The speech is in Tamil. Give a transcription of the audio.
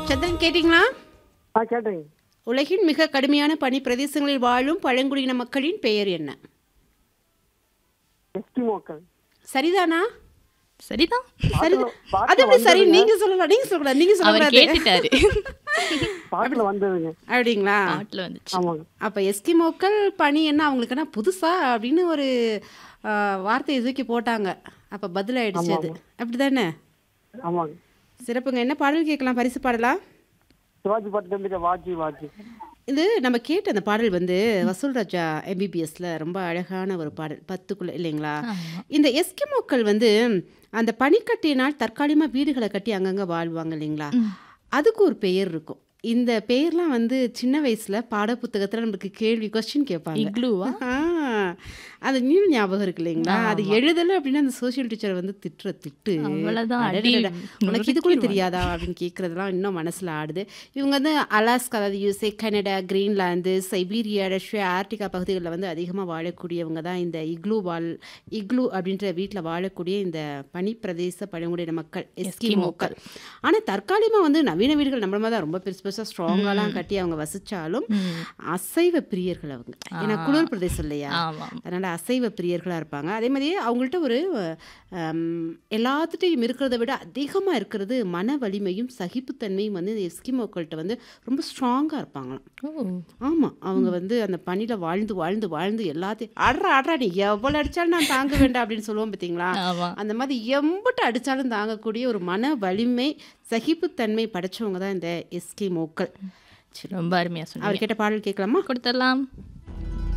சந்திரன் கேட்டிங்களா ஆ கேட்டேங்க உலகின் மிக கடுமையான பனி பிரதேசங்களில் வாழும் பழங்குடியின மக்களின் பெயர் என்ன எஸ்கிமோக்கள் சரிதானா சரிதான் சரிதான் பாட்டுல அது எப்படி சரி வந்ததுங்க. நீங்க சொல்லலாம் நீங்க சொல்லக்கூடாது நீங்க அவர் சொல்லக்கூடாது கேட்டுட்டாரு பாட்டுல வந்ததுங்க அப்படிங்களா பாட்டுல வந்துச்சு ஆமாங்க அப்ப எஸ்கிமோக்கள் பனி என்ன அவங்களுக்கு என்ன புதுசா அப்படின்னு ஒரு ஆ, வார்த்தையை தூக்கி போட்டாங்க அப்ப பதில் ஆயிடுச்சு அது அப்படிதானே ஆமாங்க சிறப்புங்க என்ன பாடல் கேட்கலாம் பரிசு பாடலாம் சிவாஜி பாட்டு தம்பிக்க வாஜி வாஜி இது நம்ம கேட்ட அந்த பாடல் வந்து வசூல் ராஜா எம்பிபிஎஸ்ல ரொம்ப அழகான ஒரு பாடல் பத்துக்குள்ள இல்லைங்களா இந்த எஸ்கிமோக்கள் வந்து அந்த பனிக்கட்டியினால் தற்காலிகமாக வீடுகளை கட்டி அங்கங்கே வாழ்வாங்க இல்லைங்களா அதுக்கு ஒரு பெயர் இருக்கும் இந்த பெயர்லாம் வந்து சின்ன வயசுல பாடப்புத்தகத்துல நமக்கு கேள்வி கொஸ்டின் கேட்பாங்க இக்லூவா ஆ, அது நியூ ஞாபகம் இருக்கு இல்லைங்களா அது எழுதலை அப்படின்னா அந்த சோஷியல் டீச்சர் வந்து திட்டுற திட்டு அவ்வளவுதான், அடி அடடடட, உனக்கு இது கூட தெரியாதா அப்படின்னு கேட்குறதுலாம் இன்னும் மனசில் ஆடுது இவங்க வந்து அலாஸ்கா அதாவது USA Canada Greenland Siberia Russia Arctic பகுதிகளில் வந்து அதிகமாக வாழக்கூடியவங்க தான் இந்த இக்லூ வாழ் இக்லூ அப்படின்ற வீட்டில் வாழக்கூடிய இந்த பனிப்பிரதேச பழங்குடியின மக்கள் எஸ்கிமோக்கள் ஆனால் தற்காலிகமாக வந்து நவீன வீடுகள் நம்மள மாதிரி தான் ரொம்ப பெருசு பெருசாக ஸ்ட்ராங்காலாம் கட்டி அவங்க வசிச்சாலும் அசைவ பிரியர்கள் அவங்க ஏன்னா குளிர் பிரதேசம் இல்லையா ஆமா அதனால் அசைவ பிரியர்களாக இருப்பாங்க அதே மாதிரி அவங்கள்ட்ட ஒரு ஹம், எல்லாத்துட்டையும் இருக்கிறத விட அதிகமாக இருக்கிறது மன வலிமையும் சகிப்புத்தன்மையும் வந்து இந்த எஸ்கிமோக்கள்கிட்ட வந்து ரொம்ப ஸ்ட்ராங்காக இருப்பாங்களாம் ஓ ஆமாம் அவங்க வந்து அந்த பனியில் வாழ்ந்து வாழ்ந்து வாழ்ந்து எல்லாத்தையும் அட்ரா அட்ரா நீ எவ்வளோ அடித்தாலும் நான் தாங்க வேண்டாம் அப்படின்னு சொல்லுவோம் பார்த்தீங்களா ஆமா அந்த மாதிரி எம்பிட்டு அடித்தாலும் தாங்கக்கூடிய ஒரு மன வலிமை சகிப்புத்தன்மை படைச்சவங்க தான் இந்த எஸ்கிமோக்கள் சரி ரொம்ப அருமையா சொன்னீங்க அவர் கேட்ட பாடல் கேட்கலாமா கொடுத்துடலாம்